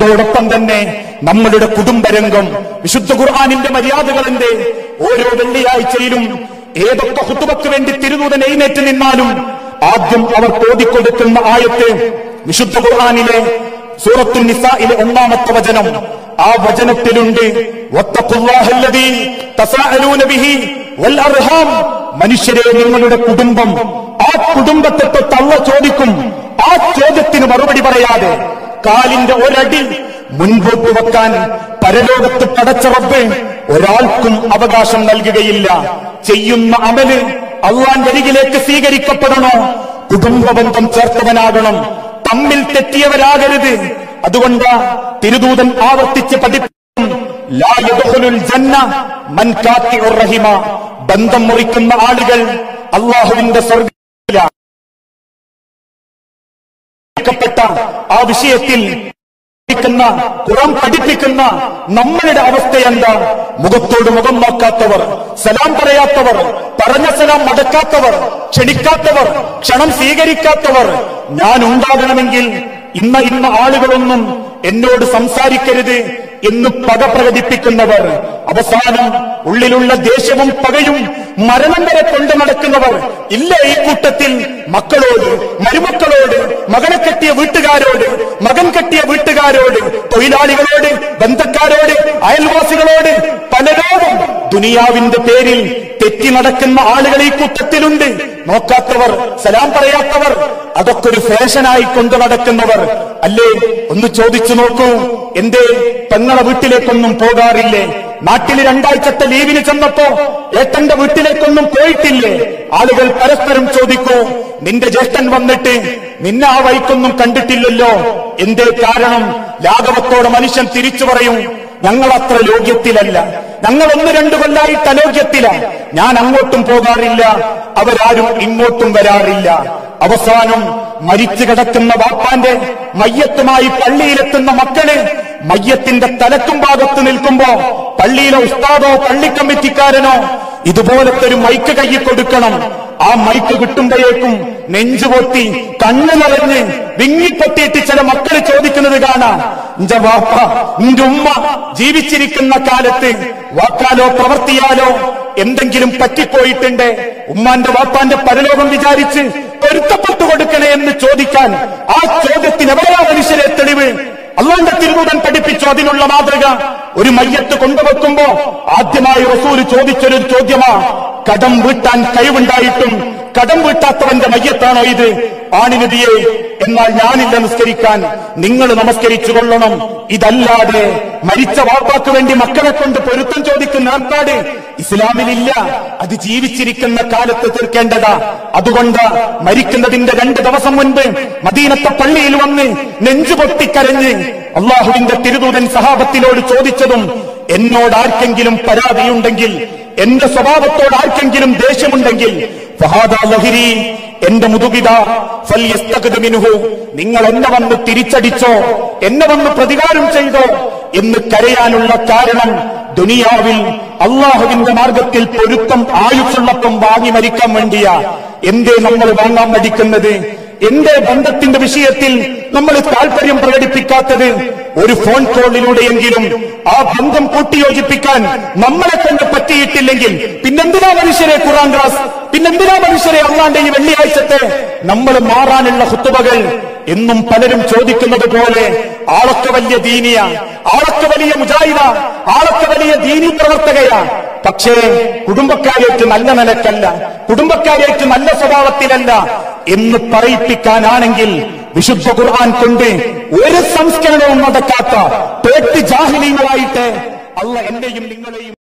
അതോടൊപ്പം തന്നെ നമ്മളുടെ കുടുംബരംഗം വിശുദ്ധ ഖുർആാനിന്റെ മര്യാദകൾ എന്ത് ഓരോ വെള്ളിയാഴ്ചയിലും ഏതൊക്കെ ഹുത്തുബക്ക് വേണ്ടി തിരുനൂതൻ എഴുന്നേറ്റ് നിന്നാലും ആദ്യം അവർ ഓതിക്കൊടുക്കുന്ന ആയത്ത് വിശുദ്ധ ഖുർആാനിലെ സൂറത്തു നിസായിലെ ഒന്നാമത്തെ വചനം ആ വചനത്തിലുണ്ട് വത്തഖുല്ലാഹല്ലദീ തസാഅലൂന ബിഹി വൽ അർഹാം മനുഷ്യരെ നിങ്ങളുടെ കുടുംബം ആ കുടുംബത്തെ തൊട്ട് അള്ള ചോദിക്കും ആ ചോദ്യത്തിന് മറുപടി പറയാതെ കാലിന്റെ ഒരടി മുൻപോട്ട് വെക്കാൻ പരലോകത്ത് പടച്ച റബ്ബ് ഒരാൾക്കും അവകാശം നൽകുകയില്ല ചെയ്യുന്ന അമല് അള്ളാന്റെ അരികിലേക്ക് സ്വീകരിക്കപ്പെടണോ കുടുംബബന്ധം ചേർത്തവനാകണം തമ്മിൽ തെറ്റിയവരാകരുത് അതുകൊണ്ട് തിരുദൂതൻ ആവർത്തിച്ച് പഠിപ്പിക്കും ലാ യദ്ഖുലുൽ ജന്ന മൻ കാത്തിഉർ റഹിമ ബന്ധം മുറിക്കുന്ന ആളുകൾ അള്ളാഹുവിന്റെ സ്വർഗ്ഗത്തില പ്പെട്ട ആ വിഷയത്തിൽ പഠിക്കുന്ന ഖുറാൻ പഠിപ്പിക്കുന്ന നമ്മളുടെ അവസ്ഥ എന്താ മുഖത്തോട് മുഖം നോക്കാത്തവർ സലാം പറയാത്തവർ പറഞ്ഞ സലാം മടക്കാത്തവർ ക്ഷണിക്കാത്തവർ ക്ഷണം സ്വീകരിക്കാത്തവർ ഞാൻ ഉണ്ടാകണമെങ്കിൽ ഇന്ന ഇന്ന ആളുകളൊന്നും എന്നോട് സംസാരിക്കരുത് എന്ന് പക പ്രകടിപ്പിക്കുന്നവർ അവസാനം ഉള്ളിലുള്ള ദേഷ്യവും പകയും മരണം വരെ കൊണ്ടു നടക്കുന്നവർ ഇല്ല ഈ കൂട്ടത്തിൽ മക്കളോട് മരുമക്കളോട് മകനെ കെട്ടിയ വീട്ടുകാരോട് മകൻ കെട്ടിയ വീട്ടുകാരോട് തൊഴിലാളികളോട് ബന്ധക്കാരോട് അയൽവാസികളോട് പലരോടും ദുനിയാവിന്റെ പേരിൽ തെറ്റി നടക്കുന്ന ആളുകൾ ഈ കൂട്ടത്തിലുണ്ട് നോക്കാത്തവർ സലാം പറയാത്തവർ അതൊക്കെ ഒരു ഫാഷനായി കൊണ്ടു നടക്കുന്നവർ അല്ലേ ഒന്ന് ചോദിച്ചു നോക്കൂ എന്തേ പെങ്ങളെ വീട്ടിലേക്കൊന്നും പോകാറില്ലേ നാട്ടിൽ രണ്ടാഴ്ചത്തെ ലീവിന് ചെന്നപ്പോ ഏട്ടന്റെ വീട്ടിലേക്കൊന്നും പോയിട്ടില്ലേ ആളുകൾ പരസ്പരം ചോദിക്കൂ നിന്റെ ജ്യേഷ്ഠൻ വന്നിട്ട് നിന്നെ ആ വഴിക്കൊന്നും കണ്ടിട്ടില്ലല്ലോ എന്തേ കാരണം ലാഘവത്തോടെ മനുഷ്യൻ തിരിച്ചു പറയും ഞങ്ങൾ അത്ര യോഗ്യത്തിലല്ല ഞങ്ങൾ ഒന്ന് രണ്ടു കൊല്ലായിട്ട് അലോഗ്യത്തില ഞാൻ അങ്ങോട്ടും പോകാറില്ല അവരാരും ഇങ്ങോട്ടും വരാറില്ല അവസാനം മരിച്ചു കിടക്കുന്ന വാപ്പാന്റെ മയ്യത്തുമായി പള്ളിയിലെത്തുന്ന മക്കള് മയ്യത്തിന്റെ തലക്കും ഭാഗത്ത് നിൽക്കുമ്പോ പള്ളിയിലെ ഉസ്താദോ പള്ളി കമ്മിറ്റിക്കാരനോ ഇതുപോലത്തെ ഒരു മൈക്ക് കയ്യിൽ കൊടുക്കണം ആ മൈക്ക് കിട്ടുമ്പോഴേക്കും നെഞ്ചുപൊട്ടി കണ്ണു നിറഞ്ഞ് വിങ്ങിപ്പൊട്ടിയിട്ട് ചില മക്കൾ ചോദിക്കുന്നത് കാണാം ഇന്റെ വാപ്പ ഇന്റെ ഉമ്മ ജീവിച്ചിരിക്കുന്ന കാലത്ത് വാക്കാലോ പ്രവർത്തിയാലോ എന്തെങ്കിലും പറ്റിപ്പോയിട്ടുണ്ട് ഉമ്മാന്റെ വാപ്പാന്റെ പരലോകം വിചാരിച്ച് പൊരുത്തപ്പെട്ടു കൊടുക്കണേ എന്ന് ചോദിക്കാൻ ആ ചോദ്യത്തിന് എവരാ മനുഷ്യരെ തെളിവ് അള്ളാന്റെ തിരുമുടൻ പഠിപ്പിച്ചു അതിനുള്ള മാതൃക ഒരു മയ്യത്ത് കൊണ്ടുവെക്കുമ്പോ ആദ്യമായി റസൂല് ചോദിച്ചൊരു ചോദ്യമാ കടം വീട്ടാൻ കഴിവുണ്ടായിട്ടും കടം വീട്ടാത്തവന്റെ മയ്യത്താണോ ഇത് ആണിനദിയെ എന്നാൽ ഞാനില്ല നിസ്കരിക്കാൻ നിങ്ങൾ നമസ്കരിച്ചു കൊള്ളണം ഇതല്ലാതെ മരിച്ച വാപ്പാക്ക് വേണ്ടി മക്കളെ കൊണ്ട് പൊരുത്തം ചോദിക്കുന്ന ഏർപ്പാട് ഇസ്ലാമിലില്ല അത് ജീവിച്ചിരിക്കുന്ന കാലത്ത് തീർക്കേണ്ടതാ അതുകൊണ്ട് മരിക്കുന്നതിന്റെ രണ്ട് ദിവസം മുൻപ് മദീനത്തെ പള്ളിയിൽ വന്ന് നെഞ്ചു പൊട്ടിക്കരഞ്ഞ് അള്ളാഹുവിന്റെ തിരുദൂതൻ സഹാബത്തിനോട് ചോദിച്ചതും എന്നോട് ആർക്കെങ്കിലും പരാതിയുണ്ടെങ്കിൽ എന്റെ സ്വഭാവത്തോട് ആർക്കെങ്കിലും ദേഷ്യമുണ്ടെങ്കിൽ ഫഹാദാ ലഹിരി എന്റെ മുതുകിത ഫൽയസ്തഖദ് മിൻഹു നിങ്ങൾ എന്നെ വന്ന് തിരിച്ചടിച്ചോ എന്നെ വന്ന് പ്രതികാരം ചെയ്തോ എന്ന് കരയാനുള്ള കാരണം ദുനിയാവിൽ അള്ളാഹുവിന്റെ മാർഗത്തിൽ പൊരുത്തം ആയുസ്സുള്ളപ്പം വാങ്ങി മരിക്കാൻ വേണ്ടിയാ എന്തേ നമ്മൾ വാങ്ങാൻ മടിക്കുന്നത് എന്റെ ബന്ധത്തിന്റെ വിഷയത്തിൽ നമ്മൾ താല്പര്യം പ്രകടിപ്പിക്കാത്തത് ഒരു ഫോൺ കോളിലൂടെയെങ്കിലും ആ ബന്ധം കൂട്ടിയോജിപ്പിക്കാൻ നമ്മളെ കൊണ്ട് പറ്റിയിട്ടില്ലെങ്കിൽ പിന്നെന്തിനാ മനുഷ്യരെ ഖുറാൻ ക്ലാസ് പിന്നെന്തിനാ മനുഷ്യരെ അള്ളാന്റെ ഈ വെള്ളിയാഴ്ചത്തെ നമ്മൾ മാറാനുള്ള ഹുത്തുബകൾ എന്നും പലരും ചോദിക്കുന്നത് പോലെ ആളൊക്കെ വലിയ ദീനിയ ആളൊക്കെ വലിയ മുജാഹിദ ആളൊക്കെ വലിയ ദീനി പ്രവർത്തകയാ പക്ഷേ കുടുംബക്കാരേറ്റ് നല്ല നിലക്കല്ല കുടുംബക്കാരേറ്റ് നല്ല സ്വഭാവത്തിലല്ല എന്ന് പറയിപ്പിക്കാനാണെങ്കിൽ വിശുദ്ധ ഖുർആൻ കൊണ്ട് ഒരു സംസ്കരണവും നടക്കാത്ത പേട്ട് ജാഹിലീങ്ങളായിട്ട് അല്ല എന്റെയും നിങ്ങളെയും